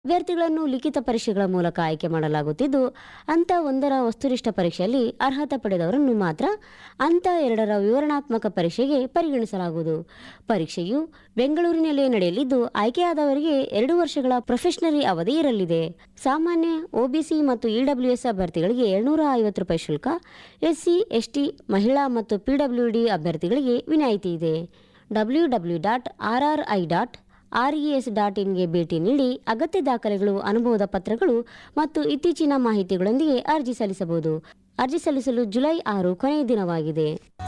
ಅಭ್ಯರ್ಥಿಗಳನ್ನು ಲಿಖಿತ ಪರೀಕ್ಷೆಗಳ ಮೂಲಕ ಆಯ್ಕೆ ಮಾಡಲಾಗುತ್ತಿದ್ದು ಹಂತ ಒಂದರ ವಸ್ತುನಿಷ್ಠ ಪರೀಕ್ಷೆಯಲ್ಲಿ ಅರ್ಹತೆ ಪಡೆದವರನ್ನು ಮಾತ್ರ ಹಂತ ಎರಡರ ವಿವರಣಾತ್ಮಕ ಪರೀಕ್ಷೆಗೆ ಪರಿಗಣಿಸಲಾಗುವುದು ಪರೀಕ್ಷೆಯು ಬೆಂಗಳೂರಿನಲ್ಲಿ ನಡೆಯಲಿದ್ದು ಆಯ್ಕೆಯಾದವರಿಗೆ ಎರಡು ವರ್ಷಗಳ ಪ್ರೊಫೆಷನರಿ ಅವಧಿ ಇರಲಿದೆ ಸಾಮಾನ್ಯ ಒಬಿಸಿ ಮತ್ತು ಇಡಬ್ಲ್ಯೂಎಸ್ ಅಭ್ಯರ್ಥಿಗಳಿಗೆ ಏಳ್ನೂರ ಐವತ್ತು ರೂಪಾಯಿ ಶುಲ್ಕ ಎಸ್ಸಿ ಎಸ್ಟಿ ಮಹಿಳಾ ಮತ್ತು ಪಿಡಬ್ಲ್ಯೂಡಿ ಅಭ್ಯರ್ಥಿಗಳಿಗೆ ವಿನಾಯಿತಿ ಇದೆ W W dot R R I dot R E S dot ಇನ್ಗೆ ಭೇಟಿ ನೀಡಿ ಅಗತ್ಯ ದಾಖಲೆಗಳು ಅನುಭವದ ಪತ್ರಗಳು ಮತ್ತು ಇತ್ತೀಚಿನ ಮಾಹಿತಿಗಳೊಂದಿಗೆ ಅರ್ಜಿ ಸಲ್ಲಿಸಬಹುದು ಅರ್ಜಿ ಸಲ್ಲಿಸಲು ಜುಲೈ ಆರು ಕೊನೆಯ ದಿನವಾಗಿದೆ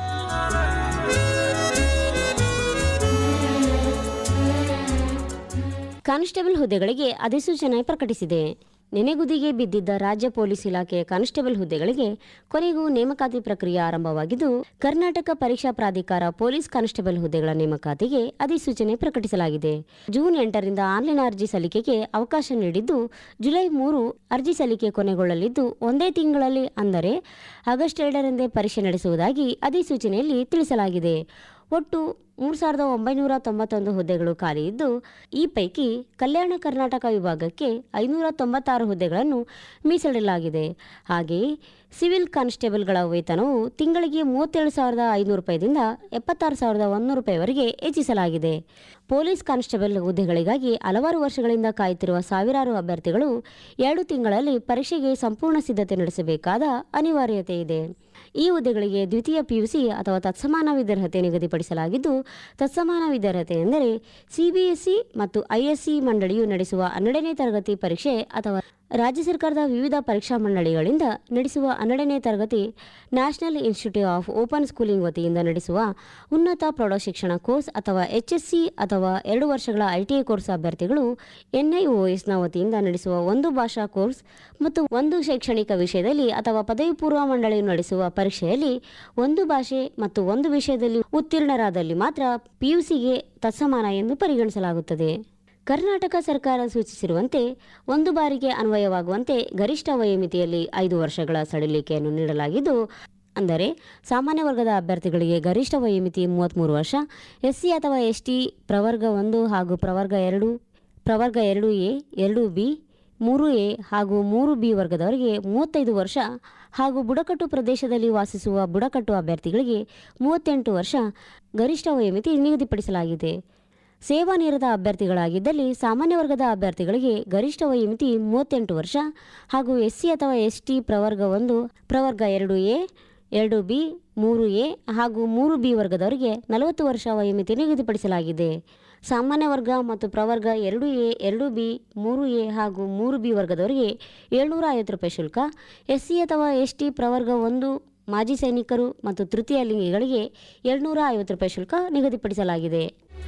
ಕಾನ್ಸ್ಟೇಬಲ್ ಹುದ್ದೆಗಳಿಗೆ ಅಧಿಸೂಚನೆ ಪ್ರಕಟಿಸಿದೆ ನೆನೆಗುದಿಗೆ ಬಿದ್ದಿದ್ದ ರಾಜ್ಯ ಪೊಲೀಸ್ ಇಲಾಖೆಯ ಕಾನ್ಸ್ಟೇಬಲ್ ಹುದ್ದೆಗಳಿಗೆ ಕೊನೆಗೂ ನೇಮಕಾತಿ ಪ್ರಕ್ರಿಯೆ ಆರಂಭವಾಗಿದ್ದು ಕರ್ನಾಟಕ ಪರೀಕ್ಷಾ ಪ್ರಾಧಿಕಾರ ಪೊಲೀಸ್ ಕಾನ್ಸ್ಟೇಬಲ್ ಹುದ್ದೆಗಳ ನೇಮಕಾತಿಗೆ ಅಧಿಸೂಚನೆ ಪ್ರಕಟಿಸಲಾಗಿದೆ ಜೂನ್ ಎಂಟರಿಂದ ಆನ್ಲೈನ್ ಅರ್ಜಿ ಸಲ್ಲಿಕೆಗೆ ಅವಕಾಶ ನೀಡಿದ್ದು ಜುಲೈ ಮೂರು ಅರ್ಜಿ ಸಲ್ಲಿಕೆ ಕೊನೆಗೊಳ್ಳಲಿದ್ದು ಒಂದೇ ತಿಂಗಳಲ್ಲಿ ಅಂದರೆ ಆಗಸ್ಟ್ ಎರಡರಂದೇ ಪರೀಕ್ಷೆ ನಡೆಸುವುದಾಗಿ ಅಧಿಸೂಚನೆಯಲ್ಲಿ ತಿಳಿಸಲಾಗಿದೆ ಒಟ್ಟು ಮೂರು ಸಾವಿರದ ಒಂಬೈನೂರ ತೊಂಬತ್ತೊಂದು ಹುದ್ದೆಗಳು ಖಾಲಿ ಇದ್ದು ಈ ಪೈಕಿ ಕಲ್ಯಾಣ ಕರ್ನಾಟಕ ವಿಭಾಗಕ್ಕೆ ಐನೂರ ತೊಂಬತ್ತಾರು ಹುದ್ದೆಗಳನ್ನು ಮೀಸಲಿಡಲಾಗಿದೆ ಹಾಗೆಯೇ ಸಿವಿಲ್ ಕಾನ್ಸ್ಟೇಬಲ್ಗಳ ವೇತನವು ತಿಂಗಳಿಗೆ ಮೂವತ್ತೇಳು ಸಾವಿರದ ಐನೂರು ರೂಪಾಯಿದಿಂದ ಎಪ್ಪತ್ತಾರು ಸಾವಿರದ ಒಂದೂರು ರೂಪಾಯಿವರೆಗೆ ಹೆಚ್ಚಿಸಲಾಗಿದೆ ಪೊಲೀಸ್ ಕಾನ್ಸ್ಟೇಬಲ್ ಹುದ್ದೆಗಳಿಗಾಗಿ ಹಲವಾರು ವರ್ಷಗಳಿಂದ ಕಾಯುತ್ತಿರುವ ಸಾವಿರಾರು ಅಭ್ಯರ್ಥಿಗಳು ಎರಡು ತಿಂಗಳಲ್ಲಿ ಪರೀಕ್ಷೆಗೆ ಸಂಪೂರ್ಣ ಸಿದ್ಧತೆ ನಡೆಸಬೇಕಾದ ಅನಿವಾರ್ಯತೆ ಇದೆ ಈ ಹುದ್ದೆಗಳಿಗೆ ದ್ವಿತೀಯ ಪಿಯುಸಿ ಅಥವಾ ತತ್ಸಮಾನ ವಿದ್ಯಾರ್ಹತೆ ನಿಗದಿಪಡಿಸಲಾಗಿದ್ದು ತತ್ಸಮಾನ ವಿದ್ಯಾರ್ಹತೆ ಎಂದರೆ ಸಿಬಿಎಸ್ಇ ಮತ್ತು ಐಎಸ್ಸಿ ಮಂಡಳಿಯು ನಡೆಸುವ ಹನ್ನೆರಡನೇ ತರಗತಿ ಪರೀಕ್ಷೆ ಅಥವಾ ರಾಜ್ಯ ಸರ್ಕಾರದ ವಿವಿಧ ಪರೀಕ್ಷಾ ಮಂಡಳಿಗಳಿಂದ ನಡೆಸುವ ಹನ್ನೆರಡನೇ ತರಗತಿ national institute of open schooling ವತಿಯಿಂದ ನಡೆಸುವ ಉನ್ನತ ಪ್ರೌಢಶಿಕ್ಷಣ ಕೋರ್ಸ್ ಅಥವಾ ಎಚ್ಎಸ್ಸಿ ಅಥವಾ ಎರಡು ವರ್ಷಗಳ ಐಟಿಐ ಕೋರ್ಸ್ ಅಭ್ಯರ್ಥಿಗಳು ಎನ್ಐಒಎಸ್ನ ವತಿಯಿಂದ ನಡೆಸುವ ಒಂದು ಭಾಷಾ ಕೋರ್ಸ್ ಮತ್ತು ಒಂದು ಶೈಕ್ಷಣಿಕ ವಿಷಯದಲ್ಲಿ ಅಥವಾ ಪದವಿ ಪೂರ್ವ ಮಂಡಳಿಯು ನಡೆಸುವ ಪರೀಕ್ಷೆಯಲ್ಲಿ ಒಂದು ಭಾಷೆ ಮತ್ತು ಒಂದು ವಿಷಯದಲ್ಲಿ ಉತ್ತೀರ್ಣರಾದಲ್ಲಿ ಮಾತ್ರ ಪಿಯುಸಿಗೆ ತತ್ಸಮಾನ ಎಂದು ಪರಿಗಣಿಸಲಾಗುತ್ತದೆ ಕರ್ನಾಟಕ ಸರ್ಕಾರ ಸೂಚಿಸಿರುವಂತೆ ಒಂದು ಬಾರಿಗೆ ಅನ್ವಯವಾಗುವಂತೆ ಗರಿಷ್ಠ ವಯೋಮಿತಿಯಲ್ಲಿ ಐದು ವರ್ಷಗಳ ಸಡಿಲಿಕೆಯನ್ನು ನೀಡಲಾಗಿದ್ದು ಅಂದರೆ ಸಾಮಾನ್ಯ ವರ್ಗದ ಅಭ್ಯರ್ಥಿಗಳಿಗೆ ಗರಿಷ್ಠ ವಯೋಮಿತಿ ಮೂವತ್ತ್ಮೂರು ವರ್ಷ ಎಸ್ಸಿ ಅಥವಾ ಎಸ್ಟಿ ಪ್ರವರ್ಗ ಒಂದು ಹಾಗೂ ಪ್ರವರ್ಗ ಎರಡು ಪ್ರವರ್ಗ ಎರಡು ಎ ಎರಡು ಬಿ ಮೂರು ಎ ಹಾಗೂ ಮೂರು ಬಿ ವರ್ಗದವರಿಗೆ ಮೂವತ್ತೈದು ವರ್ಷ ಹಾಗೂ ಬುಡಕಟ್ಟು ಪ್ರದೇಶದಲ್ಲಿ ವಾಸಿಸುವ ಬುಡಕಟ್ಟು ಅಭ್ಯರ್ಥಿಗಳಿಗೆ ಮೂವತ್ತೆಂಟು ವರ್ಷ ಗರಿಷ್ಠ ವಯೋಮಿತಿ ನಿಗದಿಪಡಿಸಲಾಗಿದೆ ಸೇವಾ ನಿರತ ಅಭ್ಯರ್ಥಿಗಳಾಗಿದ್ದಲ್ಲಿ ಸಾಮಾನ್ಯ ವರ್ಗದ ಅಭ್ಯರ್ಥಿಗಳಿಗೆ ಗರಿಷ್ಠ ವಯೋಮಿತಿ ಮೂವತ್ತೆಂಟು ವರ್ಷ ಹಾಗೂ ಎಸ್ಸಿ ಅಥವಾ ಎಸ್ಟಿ ಪ್ರವರ್ಗ ಒಂದು ಪ್ರವರ್ಗ ಎರಡು ಎ ಎರಡು ಬಿ ಮೂರು ಎ ಹಾಗೂ ಮೂರು ಬಿ ವರ್ಗದವರಿಗೆ ನಲವತ್ತು ವರ್ಷ ವಯೋಮಿತಿ ನಿಗದಿಪಡಿಸಲಾಗಿದೆ ಸಾಮಾನ್ಯ ವರ್ಗ ಮತ್ತು ಪ್ರವರ್ಗ ಎರಡು ಎ ಎರಡು ಬಿ ಮೂರು ಎ ಹಾಗೂ ಮೂರು ಬಿ ವರ್ಗದವರಿಗೆ ಏಳ್ನೂರ ಐವತ್ತು ರೂಪಾಯಿ ಶುಲ್ಕ ಎಸ್ಸಿ ಅಥವಾ ಎಸ್ಟಿ ಪ್ರವರ್ಗ ಒಂದು ಮಾಜಿ ಸೈನಿಕರು ಮತ್ತು ತೃತೀಯ ಲಿಂಗಿಗಳಿಗೆ ಏಳ್ನೂರ ಐವತ್ತು ರೂಪಾಯಿ ಶುಲ್ಕ ನಿಗದಿಪಡಿಸಲಾಗಿದೆ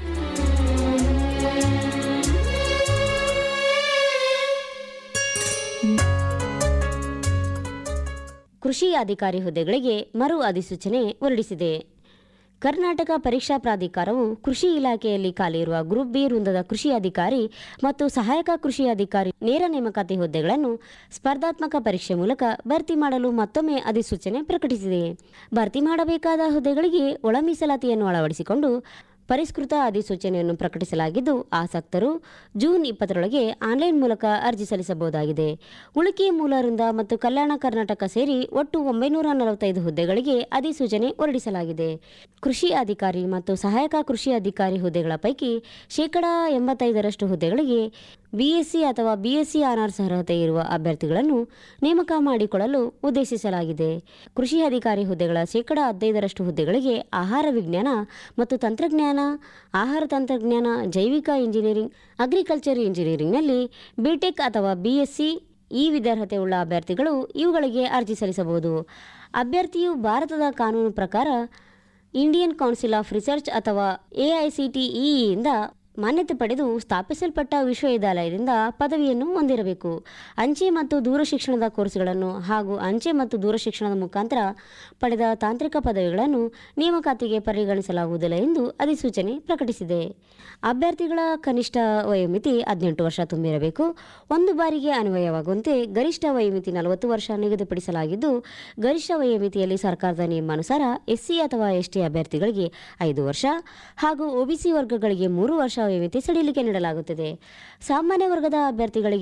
ಕೃಷಿ ಅಧಿಕಾರಿ ಹುದ್ದೆಗಳಿಗೆ ಮರು ಅಧಿಸೂಚನೆ ಹೊರಡಿಸಿದೆ ಕರ್ನಾಟಕ ಪರೀಕ್ಷಾ ಪ್ರಾಧಿಕಾರವು ಕೃಷಿ ಇಲಾಖೆಯಲ್ಲಿ ಖಾಲಿ ಇರುವ ಗ್ರೂಪ್ ಬಿ ವೃಂದದ ಕೃಷಿ ಅಧಿಕಾರಿ ಮತ್ತು ಸಹಾಯಕ ಕೃಷಿ ಅಧಿಕಾರಿ ನೇರ ನೇಮಕಾತಿ ಹುದ್ದೆಗಳನ್ನು ಸ್ಪರ್ಧಾತ್ಮಕ ಪರೀಕ್ಷೆ ಮೂಲಕ ಭರ್ತಿ ಮಾಡಲು ಮತ್ತೊಮ್ಮೆ ಅಧಿಸೂಚನೆ ಪ್ರಕಟಿಸಿದೆ ಭರ್ತಿ ಮಾಡಬೇಕಾದ ಹುದ್ದೆಗಳಿಗೆ ಒಳ ಮೀಸಲಾತಿಯನ್ನು ಅಳವಡಿಸಿಕೊಂಡು ಪರಿಷ್ಕೃತ ಅಧಿಸೂಚನೆಯನ್ನು ಪ್ರಕಟಿಸಲಾಗಿದ್ದು ಆಸಕ್ತರು ಜೂನ್ ಇಪ್ಪತ್ತರೊಳಗೆ ಆನ್ಲೈನ್ ಮೂಲಕ ಅರ್ಜಿ ಸಲ್ಲಿಸಬಹುದಾಗಿದೆ ಉಳಿಕೆ ಮೂಲ ವೃಂದ ಮತ್ತು ಕಲ್ಯಾಣ ಕರ್ನಾಟಕ ಸೇರಿ ಒಟ್ಟು ಒಂಬೈನೂರ ನಲವತ್ತೈದು ಹುದ್ದೆಗಳಿಗೆ ಅಧಿಸೂಚನೆ ಹೊರಡಿಸಲಾಗಿದೆ ಕೃಷಿ ಅಧಿಕಾರಿ ಮತ್ತು ಸಹಾಯಕ ಕೃಷಿ ಅಧಿಕಾರಿ ಹುದ್ದೆಗಳ ಪೈಕಿ ಶೇಕಡಾ ಎಂಬತ್ತೈದರಷ್ಟು ಹುದ್ದೆಗಳಿಗೆ ಬಿಎಸ್ಸಿ ಅಥವಾ ಬಿಎಸ್ಸಿ ಆನರ್ಸ್ ಅರ್ಹತೆ ಇರುವ ಅಭ್ಯರ್ಥಿಗಳನ್ನು ನೇಮಕ ಮಾಡಿಕೊಳ್ಳಲು ಉದ್ದೇಶಿಸಲಾಗಿದೆ ಕೃಷಿ ಅಧಿಕಾರಿ ಹುದ್ದೆಗಳ ಶೇಕಡಾ ಹದಿನೈದರಷ್ಟು ಹುದ್ದೆಗಳಿಗೆ ಆಹಾರ ವಿಜ್ಞಾನ ಮತ್ತು ತಂತ್ರಜ್ಞಾನ ಆಹಾರ ತಂತ್ರಜ್ಞಾನ ಜೈವಿಕ ಇಂಜಿನಿಯರಿಂಗ್ ಅಗ್ರಿಕಲ್ಚರ್ ಇಂಜಿನಿಯರಿಂಗ್ನಲ್ಲಿ ಬಿಟೆಕ್ ಅಥವಾ ಬಿಎಸ್ಸಿ ಈ ವಿದ್ಯಾರ್ಹತೆ ಉಳ್ಳ ಅಭ್ಯರ್ಥಿಗಳು ಇವುಗಳಿಗೆ ಅರ್ಜಿ ಸಲ್ಲಿಸಬಹುದು ಅಭ್ಯರ್ಥಿಯು ಭಾರತದ ಕಾನೂನು ಪ್ರಕಾರ ಇಂಡಿಯನ್ ಕೌನ್ಸಿಲ್ ಆಫ್ ರಿಸರ್ಚ್ ಅಥವಾ ಎಐಸಿಟಿಇಯಿಂದ ಮಾನ್ಯತೆ ಪಡೆದು ಸ್ಥಾಪಿಸಲ್ಪಟ್ಟ ವಿಶ್ವವಿದ್ಯಾಲಯದಿಂದ ಪದವಿಯನ್ನು ಹೊಂದಿರಬೇಕು ಅಂಚೆ ಮತ್ತು ದೂರಶಿಕ್ಷಣದ ಕೋರ್ಸ್ಗಳನ್ನು ಹಾಗೂ ಅಂಚೆ ಮತ್ತು ದೂರಶಿಕ್ಷಣದ ಮುಖಾಂತರ ಪಡೆದ ತಾಂತ್ರಿಕ ಪದವಿಗಳನ್ನು ನೇಮಕಾತಿಗೆ ಪರಿಗಣಿಸಲಾಗುವುದಿಲ್ಲ ಎಂದು ಅಧಿಸೂಚನೆ ಪ್ರಕಟಿಸಿದೆ ಅಭ್ಯರ್ಥಿಗಳ ಕನಿಷ್ಠ ವಯೋಮಿತಿ ಹದಿನೆಂಟು ವರ್ಷ ತುಂಬಿರಬೇಕು ಒಂದು ಬಾರಿಗೆ ಅನ್ವಯವಾಗುವಂತೆ ಗರಿಷ್ಠ ವಯೋಮಿತಿ ನಲವತ್ತು ವರ್ಷ ನಿಗದಿಪಡಿಸಲಾಗಿದ್ದು ಗರಿಷ್ಠ ವಯೋಮಿತಿಯಲ್ಲಿ ಸರ್ಕಾರದ ನಿಯಮಾನುಸಾರ ಎಸ್ಸಿ ಅಥವಾ ಎಸ್ಟಿ ಅಭ್ಯರ್ಥಿಗಳಿಗೆ ಐದು ವರ್ಷ ಹಾಗೂ ಒಬಿಸಿ ವರ್ಗಗಳಿಗೆ ಮೂರು ವರ್ಷ ವಯೋಮಿತಿ ಸಡಿಲಿಕೆ ನೀಡಲಾಗುತ್ತದೆ ಸಾಮಾನ್ಯ ವರ್ಗದ ಅಭ್ಯರ್ಥಿಗಳಿಗೆ